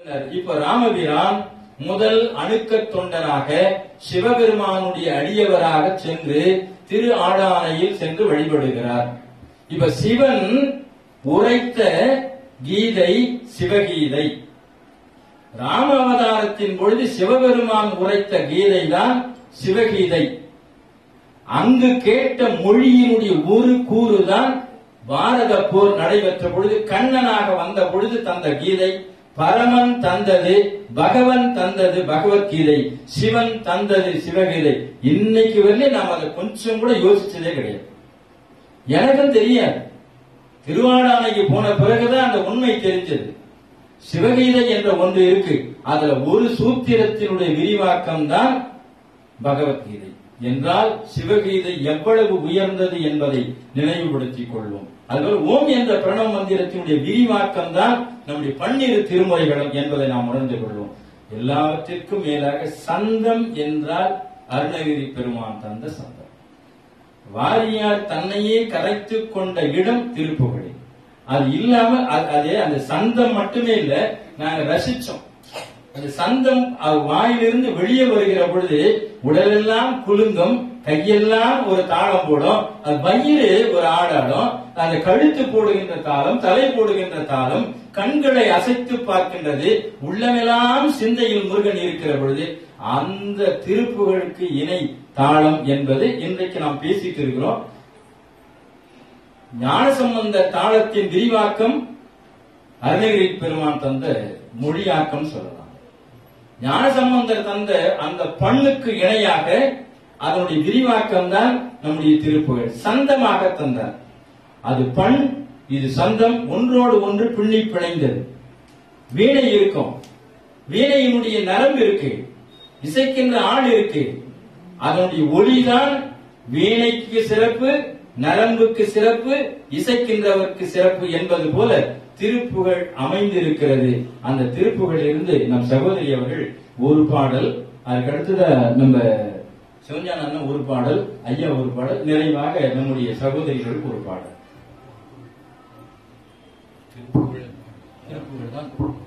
இப்ப ராமபிரான் முதல் அணுக்க தொண்டனாக சிவபெருமானுடைய அடியவராக சென்று திரு ஆடானையில் சென்று வழிபடுகிறார் இப்ப சிவன் உரைத்த கீதை சிவகீதை ராம அவதாரத்தின் பொழுது சிவபெருமான் உரைத்த கீதை தான் சிவகீதை அங்கு கேட்ட மொழியினுடைய ஒரு கூறுதான் பாரத போர் நடைபெற்ற பொழுது கண்ணனாக வந்த பொழுது தந்த கீதை பரமன் தந்தது பகவன் தந்தது பகவத்கீதை சிவன் தந்தது சிவகீதை இன்னைக்கு வரையிலும் நாம் அதை கொஞ்சம் கூட யோசிச்சதே கிடையாது எனக்கும் தெரியாது திருவாடானைக்கு போன பிறகுதான் அந்த உண்மை தெரிஞ்சது சிவகீதை என்ற ஒன்று இருக்கு அதுல ஒரு சூத்திரத்தினுடைய விரிவாக்கம் தான் பகவத்கீதை என்றால் சிவகீதை எவ்வளவு உயர்ந்தது என்பதை நினைவுபடுத்திக் கொள்வோம் அதுபோல் ஓம் என்ற பிரணவ மந்திரத்தினுடைய விரிவாக்கம் தான் நம்முடைய பன்னிரு திருமுறைகளும் என்பதை நாம் உணர்ந்து கொள்வோம் எல்லாவற்றிற்கும் மேலாக சந்தம் என்றால் அருணகிரி பெருமான் தந்த சந்தம் வாரியார் தன்னையே கரைத்துக் கொண்ட இடம் திருப்புகழி அது இல்லாம அது- அதே அந்த சந்தம் மட்டுமே இல்ல நாங்க ரசிச்சோம் அந்த சந்தம் அது வாயிலிருந்து வெளியே வருகிற பொழுது உடலெல்லாம் குலுங்கும் கையெல்லாம் ஒரு தாளம் போடும் அது வயிறு ஒரு ஆடாடும் அந்த கழுத்து போடுகின்ற தாளம் தலை போடுகின்ற தாளம் கண்களை அசைத்து பார்க்கின்றது உள்ளமெல்லாம் சிந்தையில் முருகன் இருக்கிற பொழுது அந்த திருப்புகளுக்கு இணை தாளம் என்பது இன்றைக்கு நாம் பேசிட்டு இருக்கிறோம் ஞானசம்பந்த தாளத்தின் விரிவாக்கம் அருணகிரி பெருமான் தந்த மொழியாக்கம் சொல்லலாம் ஞானசம்பந்தர் தந்த அந்த பண்ணுக்கு இணையாக அதனுடைய விரிவாக்கம் தான் நம்முடைய திருப்புகழ் சந்தமாக தந்தார் அது பண் இது சந்தம் ஒன்றோடு ஒன்று பின்னி பிணைந்தது வீணை இருக்கும் வீணையினுடைய நரம்பு இருக்கு இசைக்கின்ற ஆள் இருக்கு அதனுடைய ஒளிதான் வீணைக்கு சிறப்பு நரம்புக்கு சிறப்பு இசைக்கின்றவருக்கு சிறப்பு என்பது போல திருப்புகழ் அமைந்திருக்கிறது அந்த திருப்புகழில் இருந்து நம் சகோதரி அவர்கள் ஒரு பாடல் அதுக்கு அடுத்தத நம்ம சிவஞான அண்ணன் ஒரு பாடல் ஐயா ஒரு பாடல் நிறைவாக நம்முடைய சகோதரிகளுக்கு ஒரு பாடல் திருப்புகழ் திருப்புகழ் தான்